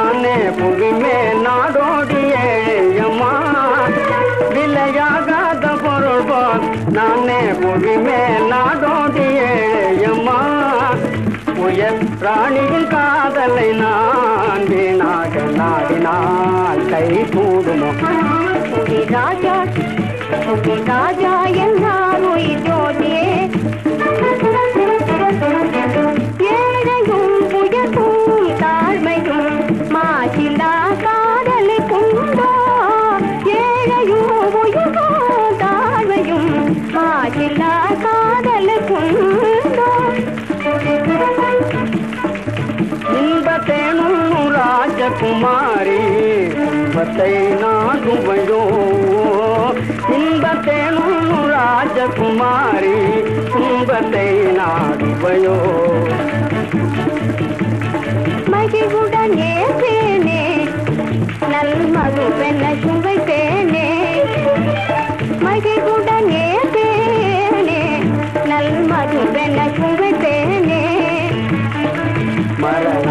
நானே புவிமே நாடோடி ஏழையம்மா விலையாகாத பொருள் போல் நானே புவிமே நாடோடி ஏழையம்மா உயர் ராணியின் காதலை நான் வீணாக நாடினால் கை கூடுமோ புவி ராஜா புவி ராஜா என்றால் உயிர் ஜோதியே ஏழையும் புயக்கும் தாழ்மையும் மாசில்லா காதலை கொண்டோ ஏழையும் புயக்கும் தாழ்மையும் மாசில்லா காதலை கொண்டோ இன்பத்தேனும் ராஜகுமாரி இன்பத்தை நாடுவையோ இன்பத்தேனும் ராஜகுமாரி இன்பத்தை நாடுவையோ மகிழ்வுடன் ஏற்றேனே நல் மதுவென சுவைத்தேனே மகிழ்வுடன் ஏற்றேனே நல் மதுவென சுவைத்தேனே மரண